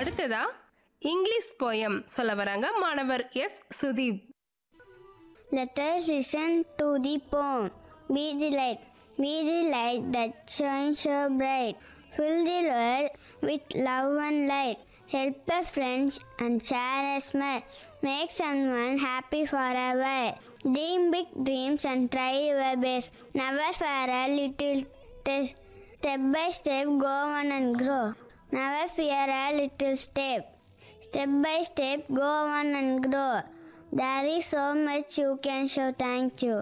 அடுத்ததா English poem சொல்ல வராங்க மாணவர் S Sudeep Let us listen to the poem. Be the light, be the light that shines so bright. Fill the world with love and light. Help a friend and share a smile. Make someone happy forever. Dream big dreams and try your best. Never fear a little test. Step by step, go on and grow. Never fear a little step. Step by step, go on and grow. There is so much you can show. Thank you.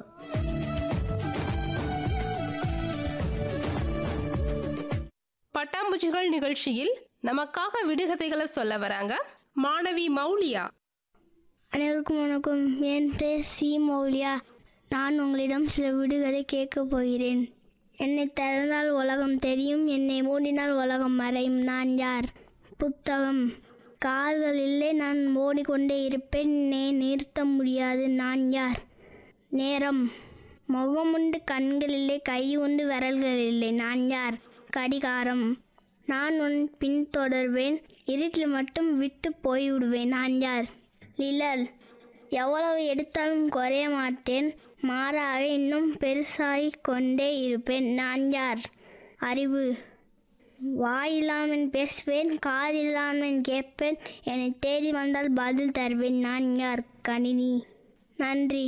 பட்டாம்பூச்சிகள் நிகழ்ச்சியில் நமக்காக விடுகதைகளை சொல்ல வராங்க மாணவி மௌலியா அனைவருக்கும் வணக்கம் என் பேர் C Maulya நான் உங்களிடம் சில விடுகதை கேட்கப் போகிறேன் என்னை திறந்தால் உலகம் தெரியும் என்னை மூடினால் உலகம் மறையும் நான் யார் புத்தகம் கால்கள் இல்லை நான் ஓடிக்கொண்டே இருப்பேன் என்னை நிறுத்த முடியாது நான் யார் நேரம் முகமுண்டு கண்கள் இல்லை கை உண்டு விரல்கள் இல்லை நான் யார் கடிகாரம் நான் உன் பின்தொடர்வேன் இருட்டில் மட்டும் விட்டு போய்விடுவேன் நான் யார் நிழல் எவ்வளவு எடுத்தாலும் குறைய மாட்டேன் மாறாக இன்னும் பெருசாகிக் கொண்டே இருப்பேன் நான் யார் அறிவு வாயில்லாமல் பேசுவேன் காதில்லாமல் கேட்பேன் என்னை தேடி வந்தால் பதில் தருவேன் நான் யார் கணினி நன்றி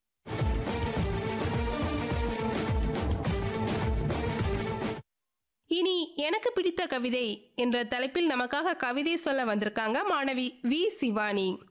இனி எனக்கு பிடித்த கவிதை என்ற தலைப்பில் நமக்காக கவிதை சொல்ல வந்திருக்காங்க மாணவி வி சிவானி